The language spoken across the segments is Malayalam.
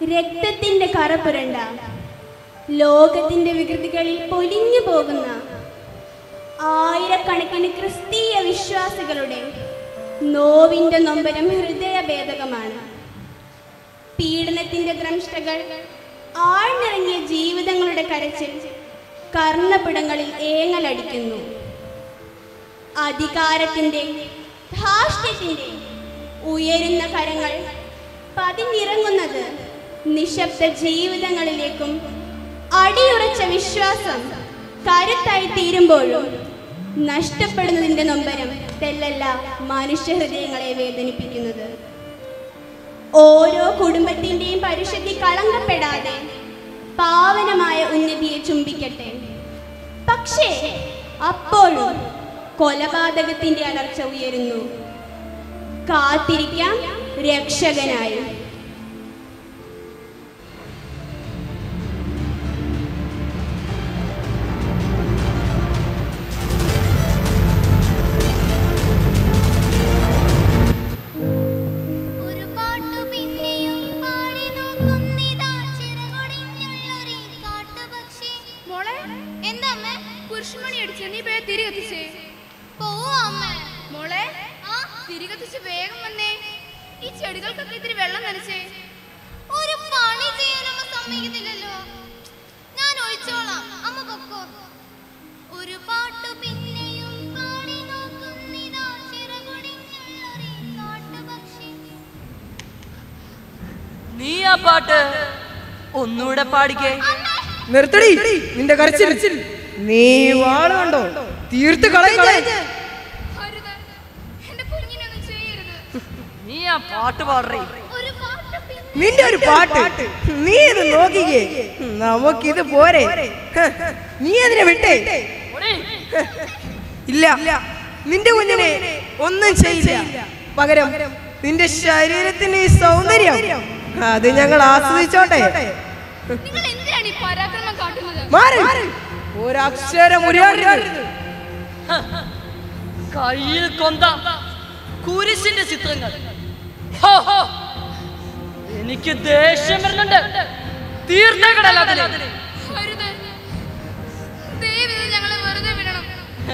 രക്തത്തിന്റെ കറ പുരണ്ട ലോകത്തിന്റെ വികൃതികളിൽ പൊലിഞ്ഞു പോകുന്ന ആയിരക്കണക്കിന് ക്രിസ്തീയ വിശ്വാസികളുടെ നോവിന്റെ നൊമ്പരം ഹൃദയഭേദകമാണ് പീഡനത്തിന്റെ ദ്രംഷ്ടകൾ ആഴ്ന്നിറങ്ങിയ ജീവിതങ്ങളുടെ കരച്ചിൽ കർണപിടങ്ങളിൽ ഏങ്ങലടിക്കുന്നു അധികാരത്തിന്റെ ധാർഷ്ട്യത്തിന്റെ ഉയരുന്ന കരങ്ങൾ പതിഞ്ഞിറങ്ങുന്നത് നിശബ്ദ ജീവിതങ്ങളിലേക്കും അടിയുറച്ച വിശ്വാസം കരുത്തായി തീരുമ്പോഴും നഷ്ടപ്പെടുന്നതിന്റെ നൊമ്പരം തെല്ലല്ല മനുഷ്യഹൃദയങ്ങളെ വേദനിപ്പിക്കുന്നത് ഓരോ കുടുംബത്തിന്റെയും പരിശുദ്ധി കളങ്കപ്പെടാതെ പാവനമായ ഉന്നതിയെ ചുംബിക്കട്ടെ പക്ഷേ അപ്പോഴും കൊലപാതകത്തിന്റെ അലർച്ച ഉയരുന്നു കാത്തിരിക്കാം രക്ഷകനായി ഒരു പാട്ടു പിന്നെയും പാടി നോക്കുന്നിതാ ചിറകൊടിഞ്ഞുള്ളൊരു കാട്ടുപക്ഷി മോളെ എന്താ അമ്മ കുരിശുമണി അടിച്ച് നീ വേഗം തിരി കത്തിച്ചേ പോവാ അമ്മ മോളെ ആ തിരി കത്തിച്ച് വേഗം വന്നേ ഈ ചെടികൾക്കൊക്കെ ഇത്തിരി വെള്ളം നനച്ചേ ഒരു പണി ചെയ്യാൻ അമ്മ സമ്മതിക്കുന്നില്ലല്ലോ ഞാൻ ഒഴിച്ചോളാം അമ്മ പൊക്കോ ഒരു പാട്ടു പിന്നെയും പാടി നോക്കുന്നിതാ ചിറകൊടിഞ്ഞുള്ളൊരു കാട്ടുപക്ഷി നീ ആ പാട്ട് ഒന്നുകൂടെ പാടിക്കേ നിർത്തടി നിന്റെ കരച്ചിൽ നീ വാള് കണ്ടോ തീർത്ത് കളയും അരുത് എന്റെ കുഞ്ഞിനെ ഒന്നും ചെയ്യരുത് നീ ആ പാട്ട് പാടറേ ഒരു പാട്ടു പിന്നെ നിന്റെ ഒരു പാട്ട് നീ ഇത് നോക്കിക്കേ നമുക്കിത് പോരെ ഹ്, നീ അതിനെ വിട്ടേ ഇല്ല നിന്റെ കുഞ്ഞിനെ ഒന്നും ചെയ്യില്ല പകരം നിന്റെ ശരീരത്തിന്റെ ഈ സൗന്ദര്യം അത് ഞങ്ങൾ ആസ്വദിച്ചോട്ടെ നിങ്ങൾ എന്തിനാണ് ഈ പരാക്രമം കാട്ടുന്നത് മാറി ഒരക്ഷരം ഉരുവാടരുത് കയ്യിൽ കൊന്ത കുരിശിന്റെ ചിത്രങ്ങൾ ഹോ, ഹോ. എനിക്ക് ദേഷ്യം വരുന്നുണ്ട് തീർത്തേക്കടല്ലാതെ അരുത് ദൈവം ഞങ്ങളെ വെറുതെ വിടണം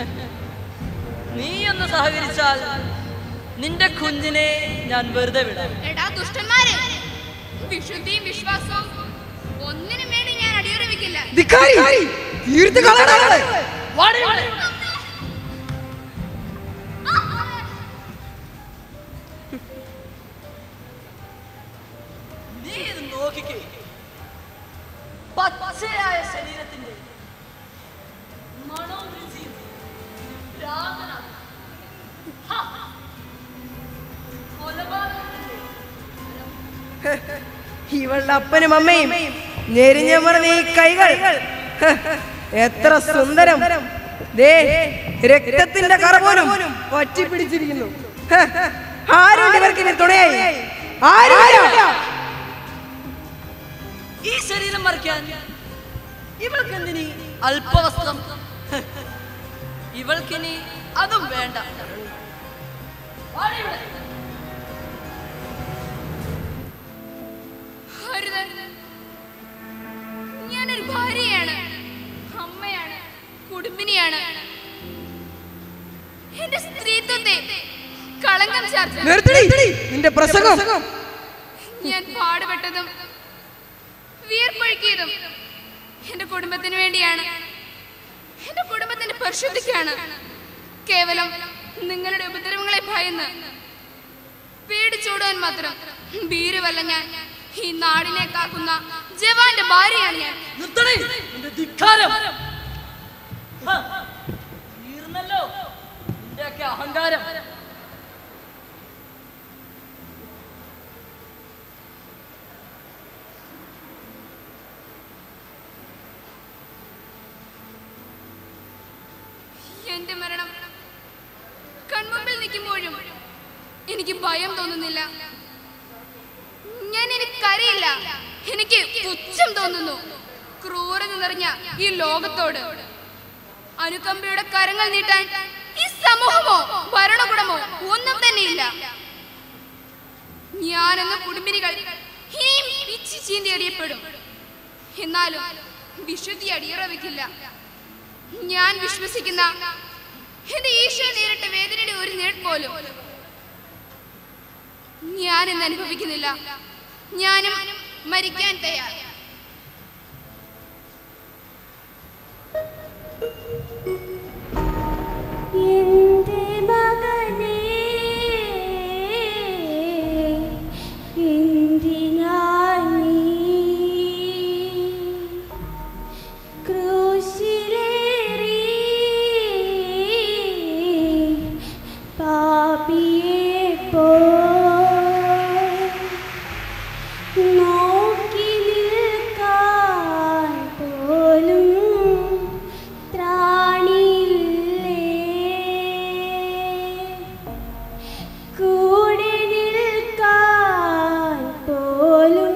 നീ ഒന്ന് സഹകരിച്ചാൽ നിന്റെ കുഞ്ഞിനെ ഞാൻ വെറുതെ വിടാം എടാ ദുഷ്ടന്മാരെ വിശുദ്ധിയും വിശ്വാസവും ഒന്നിനും വേണ്ടി ഞാൻ അടിയുറ വെക്കില്ല ധിക്കാരി തീർത്ത് കളയണേ വാടി, വാടി. നീ ഇത് നോക്കിക്കേ പച്ചയായ ശരീരത്തിന്റെ മണവും രുചിയും ഭ്രാന്തനാണ്. ഹാ. കൊലപാതകത്തിന്റെ ഇവളുടെ അപ്പനും അമ്മയും ഞെരിഞ്ഞമർന്ന ഈ കൈകൾ ഹ്, എത്ര സുന്ദരം ദേ രക്തത്തിന്റെ കറ പോലും പറ്റി പിടിച്ചിരിക്കുന്നു ഹ്, ആരുണ്ട് ഇവർക്ക് ഇനി തുണയായി ആരുമില്ല ഈ ശരീരം മറിക്കാൻ ഇവൾക്ക് എന്തിനി അല്പവസ്ത്രം ഇവൾക്കിനി അതും വേണ്ട വാടി ഇവിടെ. അരുത് ഞാനൊരു ഭാര്യയാണ് അമ്മയാണ് കുടുംബിനിയാണ് എന്റെ സ്ത്രീത്വത്തെ കളങ്കം ചേർത്ത് നിർത്തടി നിന്റെ പ്രസംഗം ഞാൻ പാടുപെട്ടതും വിയർപ്പൊഴുക്കിയതും എന്റെ കുടുംബത്തിന് വേണ്ടിയാണ് എന്റെ കുടുംബത്തിന്റെ പരിശുദ്ധിക്കാണ് കേവലം നിങ്ങളുടെ ഉപദ്രവങ്ങളെ ഭയന്ന് പേടിച്ചോടാൻ മാത്രം ഭീരുവല്ല ഞാൻ ഈ നാടിനെ കാക്കുന്ന ജവാന്റെ ഭാര്യയാണ് ഞാൻ നിർത്തണേ നിന്റെ ധിക്കാരം ഹ, തീർന്നല്ലോ നിന്റെയൊക്കെ അഹങ്കാരം എന്റെ മരണം കൺമുമ്പിൽ നിൽക്കുമ്പോഴും എനിക്ക് ഭയം തോന്നുന്നില്ല ഞാൻ എനിക്കറിയില്ല എനിക്ക് പുച്ഛം തോന്നുന്നു ക്രൂരത നിറഞ്ഞ ഈ ലോകത്തോട് അനുകമ്പയുടെ കരങ്ങൾ നീട്ടാൻ ഈ സമൂഹമോ ഭരണകൂടമോ ഒന്നും തന്നെയില്ല ഞാനെന്ന കുടുംബിനികൾ ഇനിയും പിച്ചി ചീന്തി എറിയപ്പെടും എന്നാലും വിശുദ്ധി അടിയറ വെക്കില്ല ഞാൻ വിശ്വസിക്കുന്ന എന്റെ ഈശോ നേരിട്ട വേദനയുടെ ഒരു നിഴൽ പോലും ഞാൻ ഇന്ന് അനുഭവിക്കുന്നില്ല ഞാനും മരിക്കാൻ തയ്യാർ എന്റെ മകനേ എന്തിനാ നീ ക്രൂശിലേറി പാപിയെ പോ നോക്കി നിൽക്കാൻ പോലും ത്രാണിയില്ലേ കൂടെ നിൽക്കാൻ പോലും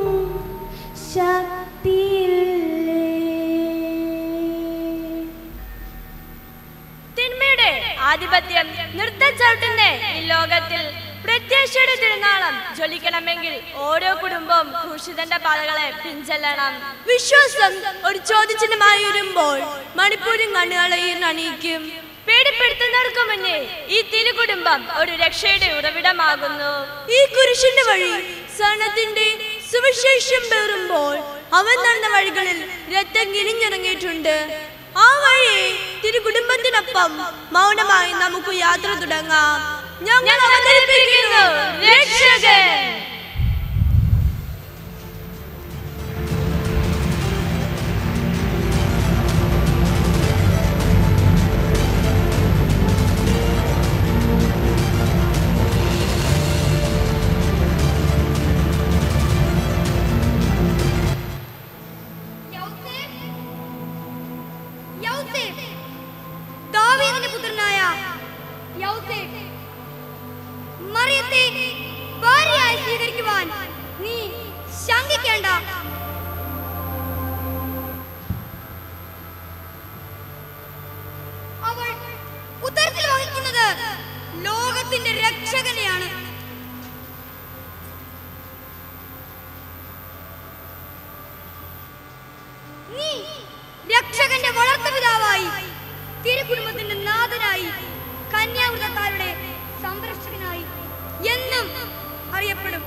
ശക്തിയില്ലേ തിന്മയുടെ ആധിപത്യം നൃത്തച്ചവിട്ടുന്ന ഈ ലോകത്തിൽ പ്രത്യാശയുടെ തിരുനാളം ജ്വലിക്കണമെങ്കിൽ ഓരോ കുടുംബവും ക്രൂശിതന്റെ പാതകളെ പിഞ്ചെല്ലണം വിശ്വാസം ഒരു ചോദ്യചിഹ്നമായി വരുമ്പോൾ മണിപ്പൂരും കണ്ണുകളെ അണിയിക്കും പേടിപ്പെടുത്തുന്നവർക്ക് മുന്നേ ഈ തിരുകുടുംബം ഒരു രക്ഷയുടെ ഉറവിടമാകുന്നു ഈ കുരിശിന്റെ വഴി സണത്തിന്റെ സുവിശേഷം പേറുമ്പോൾ അവൻ നടന്ന വഴികളിൽ രക്തം കിരിഞ്ഞിറങ്ങിയിട്ടുണ്ട് ആ വഴി തിരുകുടുംബത്തിനൊപ്പം മൗനമായി നമുക്ക് യാത്ര തുടങ്ങാം ഞങ്ങൾ അവതരിപ്പിക്കുന്നു രക്ഷകൻ ദാവീദിന്റെ പുത്രനായ യൗസേഫ് മറിയത്തെ ഭാര്യയായി സ്വീകരിക്കുവാൻ നീ ശങ്കിക്കേണ്ട അവൾ ഉദരത്തിൽ വഹിക്കുന്നത് ലോകത്തിന്റെ രക്ഷകനെയാണ് നീ രക്ഷകന്റെ വളർത്തുപിതാവായി തിരുകുടുംബത്തിന്റെ നാഥനായി കന്യാവൃതക്കാരുടെ സംരക്ഷകനായി എന്നും അറിയപ്പെടും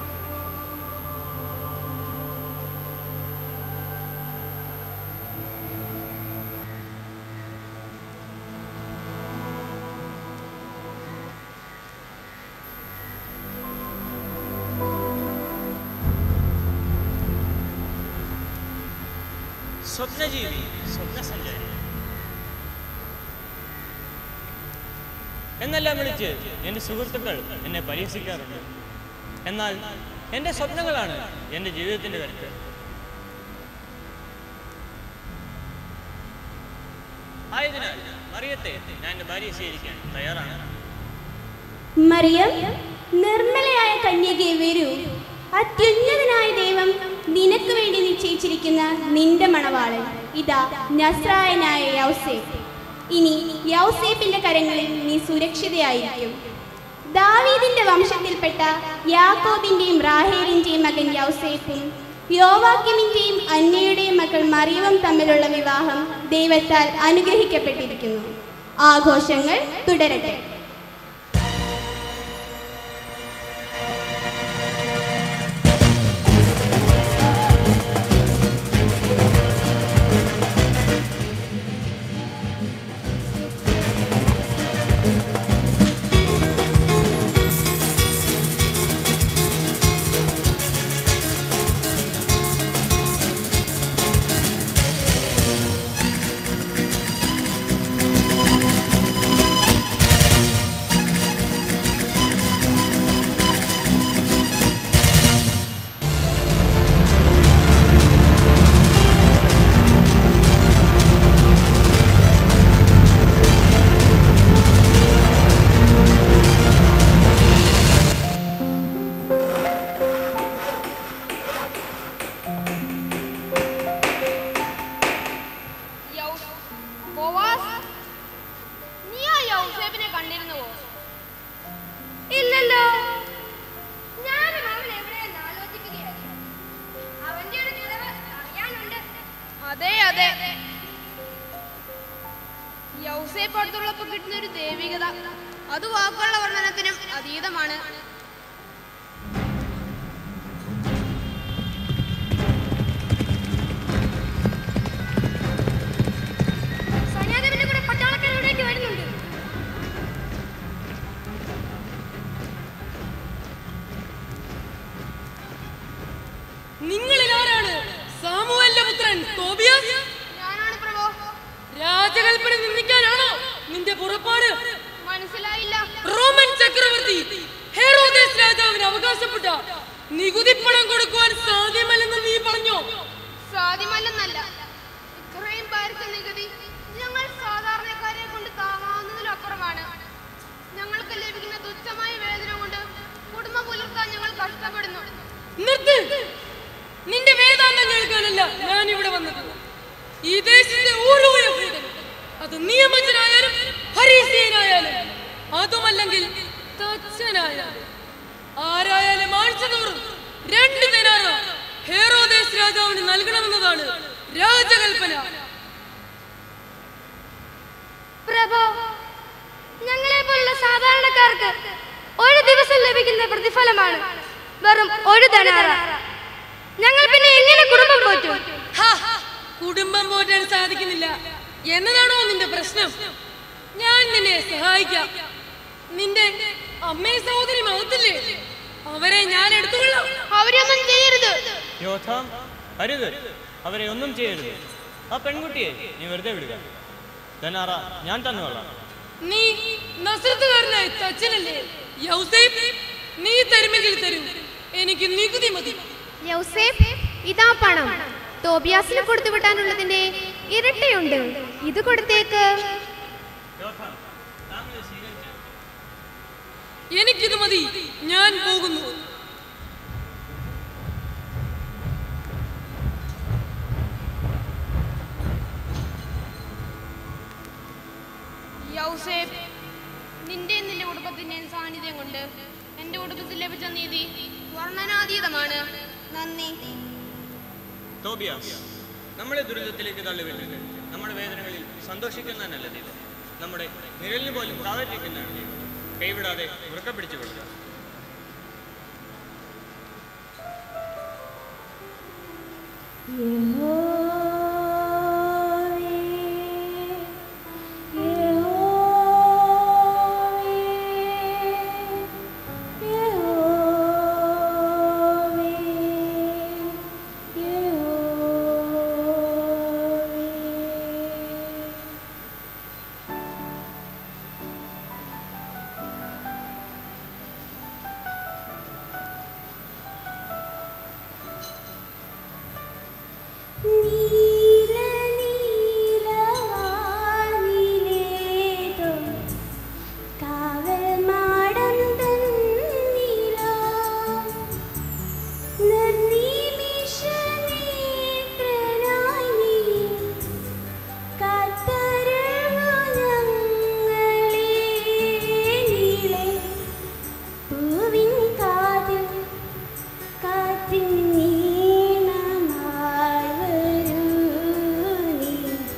സ്വപ്നജീവി സ്വപ്നസഞ്ചാരി എന്നെല്ലാം വിളിച്ച് എൻ്റെ സുഹൃത്തുക്കൾ എന്നെ പരിഹസിക്കാറുണ്ട് എന്നാൽ എൻ്റെ സ്വപ്നങ്ങളാണ് എൻ്റെ ജീവിതത്തിൻ്റെ കരുത്ത് ആയതിനാൽ മറിയത്തെ ഞാൻ എൻ്റെ ഭാര്യയെ സ്വീകരിക്കാൻ തയ്യാറാണ് മറിയം നിർമ്മലയായ കന്യകയെ വരൂ അത്യുന്നതനായ ദൈവം നിനക്ക് വേണ്ടി നിശ്ചയിച്ചിരിക്കുന്ന നിന്റെ മണവാളൻ ഇതാ നസ്രായനായ യൗസേഫ് ഇനി യൗസേപ്പിന്റെ കരങ്ങളിൽ നീ സുരക്ഷിതയായിരിക്കും ദാവീദിന്റെ വംശത്തിൽപ്പെട്ട യാക്കോബിന്റെയും റാഹേലിന്റെയും മകൻ യൗസേഫും യോവാക്യമിന്റെയും അന്നയുടെയും മക്കൾ മറിയവും തമ്മിലുള്ള വിവാഹം ദൈവത്താൽ അനുഗ്രഹിക്കപ്പെട്ടിരിക്കുന്നു ആഘോഷങ്ങൾ തുടരട്ടെ യേശുവേ വാക്കുകൾക്ക് കിട്ടുന്ന ഒരു ദൈവികത അത് വാക്കുകളുടെ വർണ്ണനത്തിനും അതീതമാണ് സൈന്യാധിപന്റെ കൂടെ പട്ടാളക്കാർ ഇവിടേക്ക് വരുന്നുണ്ട് നിങ്ങളിൽ ആരാണ് സാമുവലിന്റെ പുത്രൻ തോബിയാസ് ഞാനാണ് പ്രഭോ രാജകൽപ്പന നിന്ദിക്കാനാണോ നിന്റെ പുറപ്പാട് മനസ്സിലായില്ല റോമൻ ചക്രവർത്തി ഹെറോദേസ് രാജാവിന് അവകാശപ്പെട്ട നികുതി പണം കൊടുക്കുവാൻ സാധ്യമല്ലെന്ന് നീ പറഞ്ഞോ സാധ്യമല്ലെന്നല്ല ഇത്രയും ഭാരിച്ച നികുതി ഞങ്ങൾ സാധാരണക്കാരെ കൊണ്ട് താങ്ങാവുന്നതിലപ്പുറമാണ് ഞങ്ങൾക്ക് ലഭിക്കുന്ന തുച്ഛമായ വേതനം കൊണ്ട് കുടുംബം പുലർത്താൻ ഞങ്ങൾ കഷ്ടപ്പെടുന്നു നിർത്ത് നിന്റെ വേദാന്തം കേൾക്കാനല്ല ഞാൻ ഇവിടെ വന്നത് ഈ ദേശത്തെ ഓരോ യഹൂദനും അത് നിയമജനായാലും ഹരീസിയനായാലും അതുമല്ലെങ്കിൽ തച്ചനായാലും ആരായാലും ആഴ്ച തോറും രണ്ട് ദിനാറ ഹേറോദേസ് രാജാവിന് നൽകണമെന്നതാണ് രാജകൽപ്പന പ്രഭോ ഞങ്ങളെ പോലുള്ള സാധാരണക്കാർക്ക് ഒരു ദിവസം ലഭിക്കുന്ന പ്രതിഫലമാണ് വെറും ഒരു ധനാറ ഞങ്ങൾ പിന്നെ എങ്ങനെ കുടുംബം പോറ്റും ഹാ, കുടുംബം പോറ്റാൻ സാധിക്കുന്നില്ല എന്നതാണോ നിന്റെ പ്രശ്നം ഞാൻ നിന്നെ സഹായിക്കാം നിന്റെ അമ്മയും സഹോദരി മഹത്തില്ലേ അവരെ ഞാൻ എടുത്തുകൊള്ളാം അവരൊന്നും ചെയ്യരുത് യോധാം അരുത് അവരെ ഒന്നും ചെയ്യരുത് ആ പെൺകുട്ടിയെ നീ വെറുതെ വിടുക ധനാറ ഞാൻ തന്നുകൊള്ളാം നീ നസ്രത്തുകാരനായ തച്ചനല്ലേ യൗസേപ്പ് നീ തരുമെങ്കിൽ തരും എനിക്ക് നികുതി മതി യൗസേഫ് ഇതാ പണം തോബിയാസിന് കൊടുത്തു വിട്ടാനുള്ളതിന്റെ ഇരട്ടിയുണ്ട് ഇത് കൊടുത്തേക്ക് യോധാം താങ്കൾ സ്വീകരിച്ചു എനിക്കിത് മതി ഞാൻ പോകുന്നു യൗസേപ്പ് നിന്റെ നിന്റെ കുടുംബത്തിന്റെ സാന്നിധ്യം കൊണ്ട് എന്റെ കുടുംബത്തിൽ ലഭിച്ച നീതി വർണ്ണനാതീതമാണ് നന്ദി തോബിയാസ് നമ്മളെ ദുരിതത്തിലേക്ക് തള്ളിവിട്ടിട്ട് നമ്മുടെ വേദനകളിൽ സന്തോഷിക്കുന്നതല്ല ദൈവം നമ്മുടെ നിഴലിന് പോലും കാവലിരിക്കുന്നതാണ് ദൈവം കൈവിടാതെ ഉറക്കം പിടിച്ചു കൊടുക്കുക നീല നീലവാനിലേതോ കാവൽ മാടം തന്നിലോ നിർനിമിഷനേത്രനായി നീ കാത്തരുളു ഞങ്ങളെ നീളെ പൂവിൻ കാതിൽ കാറ്റിൻ നീണമായി വരൂ നീ.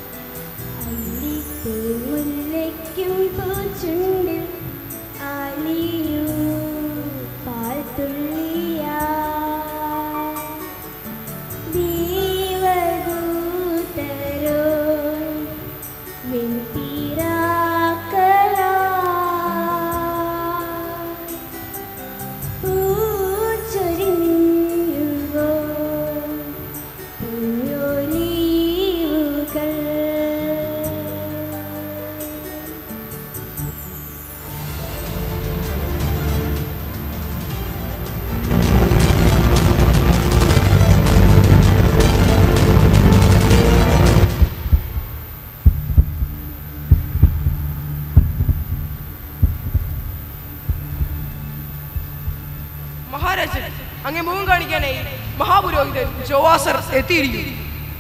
അല്ലിപ്പൂമുല്ലയ്ക്കും പൂച്ചുണ്ടിൽ ആലിയൂ പാൽത്തുള്ളിയാ. ദൈവദൂതരോ വെൺപിറാക്കളാ പൂച്ചൊരിഞ്ഞുവോ പൂഞ്ഞൊലിവുകൾ. മഹാരാജൻ അങ്ങേ മുഖം കാണിക്കാനായി മഹാപുരോഹിതൻ ജോവാസർ എത്തിയിരിക്കുന്നു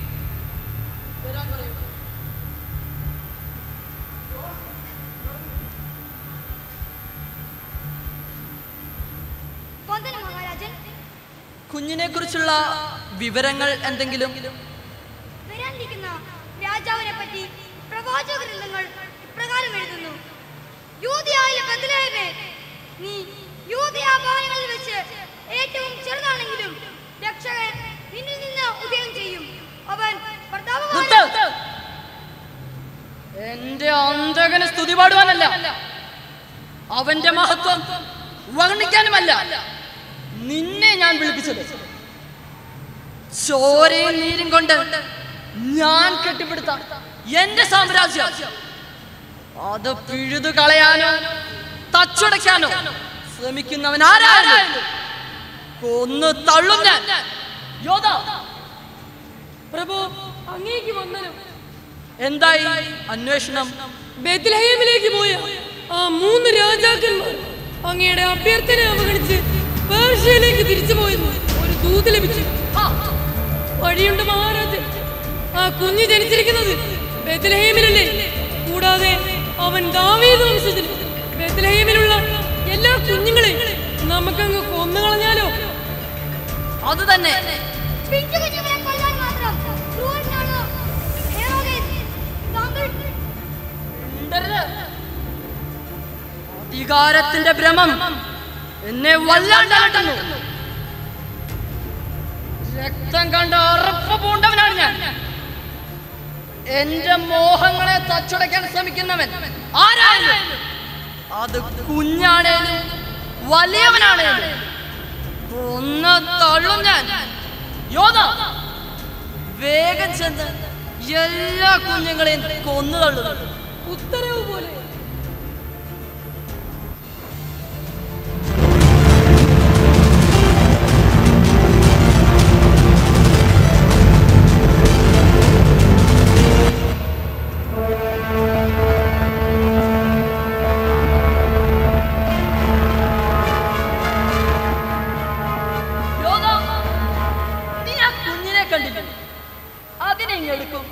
വന്ദനം മഹാരാജൻ കുഞ്ഞിനെ കുറിച്ചുള്ള വിവരങ്ങൾ എന്തെങ്കിലും വരാനിരിക്കുന്ന രാജാവിനെ പറ്റി പ്രവാചക ഗ്രന്ഥങ്ങൾ ഇപ്രകാരം ഇപ്രകാരം എഴുതുന്നു യൂതിയായിലെ ബദലേമേ നീ യൂതിയാ ഭവനങ്ങളിൽ വെച്ച് ഏറ്റവും ചെറുതാണെങ്കിലും രക്ഷകൻ നിന്നിൽ നിന്ന് ഉദയം ചെയ്യും അവൻ പ്രതാപവാനും നിർത്ത്. എന്റെ അന്തകന് സ്തുതി പാടുവാനല്ല അവന്റെ മഹത്വം വർണ്ണിക്കാനുമല്ല നിന്നെ ഞാൻ വിളിപ്പിച്ചത് ചോരയും നീരും കൊണ്ട് ഞാൻ കെട്ടിപ്പിടുത്ത എന്റെ സാമ്രാജ്യം അത് പിഴുതു കളയാനോ തച്ചുടയ്ക്കാനോ ശ്രമിക്കുന്നവൻ ആരായാലും കൊന്നു തള്ളും ഞാൻ യോധ പ്രഭു അങ്ങേക്ക് വന്ദനം എന്തായി അന്വേഷണം ബേത്ലഹേമിലേക്ക് പോയ ആ മൂന്ന് രാജാക്കന്മാർ അങ്ങയുടെ അഭ്യർത്ഥന അവഗണിച്ച് പേർഷ്യയിലേക്ക് തിരിച്ചു പോയെന്ന് ഒരു ദൂത് ലഭിച്ചു വഴിയുണ്ട് മഹാരാജൻ ആ കുഞ്ഞ് ജനിച്ചിരിക്കുന്നത് ബേത്ലഹേമിലല്ലേ കൂടാതെ അവൻ ദാവീദ് വംശത്തിൽ ബേത്ലഹേമിലുള്ള എല്ലാ കുഞ്ഞുങ്ങളെയും നമുക്കങ്ങ് കൊന്നുകളഞ്ഞാലോ അത് തന്നെ പിഞ്ചു കുഞ്ഞുങ്ങളെ കൊല്ലാൻ മാത്രം ക്രൂരനാണോ ഹെറോദേസ് താങ്കൾ അധികാരത്തിന്റെ ഭ്രമം എന്നെ വല്ലാണ്ടാട്ടുന്നു രക്തം കണ്ട ഉറപ്പ് പൂണ്ടവനാണ് ഞാൻ എന്റെ മോഹങ്ങളെ തച്ചുടയ്ക്കാൻ ശ്രമിക്കുന്നവൻ ആരായാലും അത് കുഞ്ഞാണേലും വലിയവനാണേലും ഒന്ന് തള്ളും ഞാൻ യോധ വേഗം ചെന്ന് എല്ലാ കുഞ്ഞുങ്ങളെയും കൊന്നു തള്ളുന്നു ഉത്തരവ് പോലെ യോധ, നീ ആ കുഞ്ഞിനെ കണ്ടില്ലേ അതിനെ ഇങ്ങെടുക്കും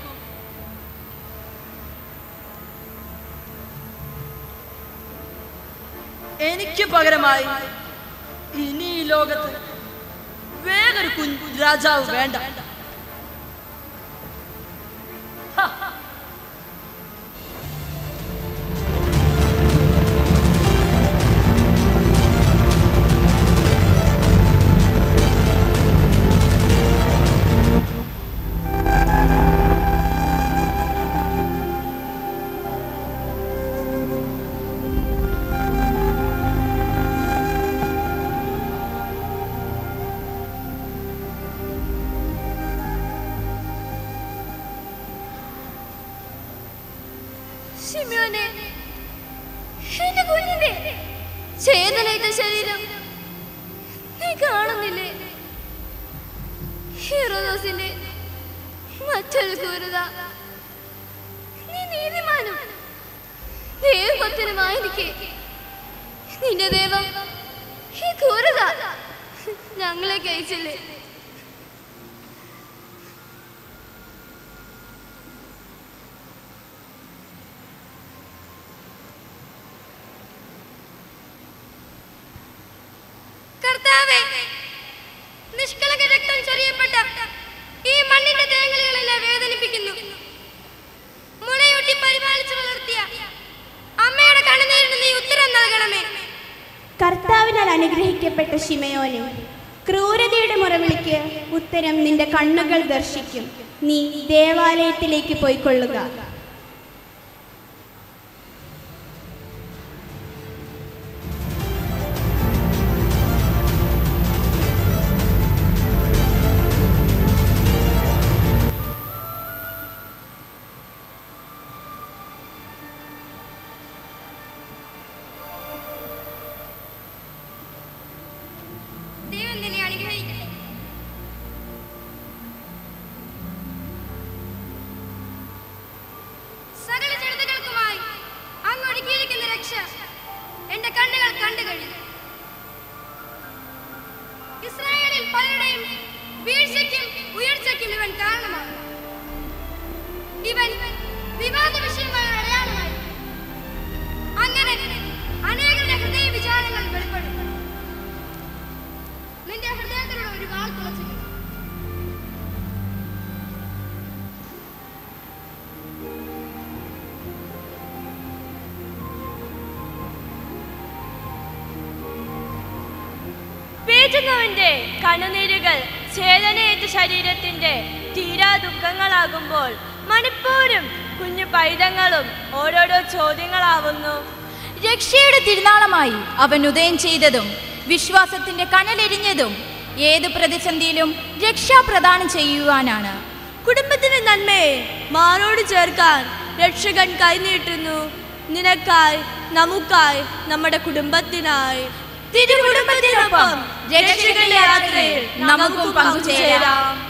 എനിക്ക് പകരമായി ഇനി ഈ ലോകത്ത് വേറൊരു കുഞ്ഞ് രാജാവ് വേണ്ട ഹ, ശിമ്യോനെ എന്റെ കുഞ്ഞിന്റെ ചേതനയിട്ട ശരീരം നീ കാണുന്നില്ലേ ഹീറോദോസിന്റെ മറ്റൊരു ക്രൂരത നീ നീതിമാനും ദൈവഭക്തനുമായിരിക്കെ നിന്റെ ദൈവം ഈ ക്രൂരത ഞങ്ങളെ കഴിച്ചില്ലേ കർത്താവേ നിഷ്കളങ്ക രക്തം ചൊരിയപ്പെട്ട ഈ മണ്ണിന്റെ തേങ്ങലുകളെന്നെ വേദനിപ്പിക്കുന്നു മുലയൂട്ടി പരിപാലിച്ചു വളർത്തിയ അമ്മയുടെ കണ്ണുനീരിന് നീ ഉത്തരം നൽകണമേ കർത്താവിനാൽ അനുഗ്രഹിക്കപ്പെട്ട ശിമയോനെ ക്രൂരതയുടെ മുറവിളിക്ക് ഉത്തരം നിന്റെ കണ്ണുകൾ ദർശിക്കും നീ ദേവാലയത്തിലേക്ക് പോയിക്കൊള്ളുക ദൈവം നിന്നെ അനുഗ്രഹിക്കട്ടെ സകല ജനതകൾക്കുമായി അങ്ങ് ഒരുക്കിയിരിക്കുന്ന രക്ഷ എന്റെ കണ്ണുകൾ കണ്ടു കഴിഞ്ഞു ഇസ്രായേലിൽ പലരുടെയും വീഴ്ചയ്ക്കും ഉയർച്ചയ്ക്കും ഇവൻ കാരണമാണ് ഇവൻ വിവാദ വിഷയങ്ങളുടെ അടയാളമായി അങ്ങനെ അനേകരുടെ ഹൃദയ വിചാരങ്ങൾ വെളിപ്പെടും നിന്റെ ഹൃദയത്തിലൂടെ ഒരു വാൾ തുളച്ചിട്ടുണ്ട് സ്നേഹിക്കുന്നവന്റെ കണ്ണുനീരുകൾ ചേതനയേറ്റ ശരീരത്തിന്റെ തീരാ ദുഃഖങ്ങളാകുമ്പോൾ മണിപ്പൂരും കുഞ്ഞു പൈതങ്ങളും ഓരോരോ ചോദ്യങ്ങളാവുന്നു രക്ഷയുടെ തിരുനാളമായി അവൻ ഉദയം ചെയ്തതും വിശ്വാസത്തിന്റെ കനലെരിഞ്ഞതും ഏത് പ്രതിസന്ധിയിലും രക്ഷാപ്രദാനം ചെയ്യുവാനാണ് കുടുംബത്തിന്റെ നന്മയെ മാറോട് ചേർക്കാൻ രക്ഷകൻ കൈനീട്ടുന്നു നിനക്കായി നമുക്കായി നമ്മുടെ കുടുംബത്തിനായി തിരുകുടുംബത്തിനൊപ്പം രക്ഷകന്റെ യാത്രയിൽ നമുക്കും പങ്കുചേരാം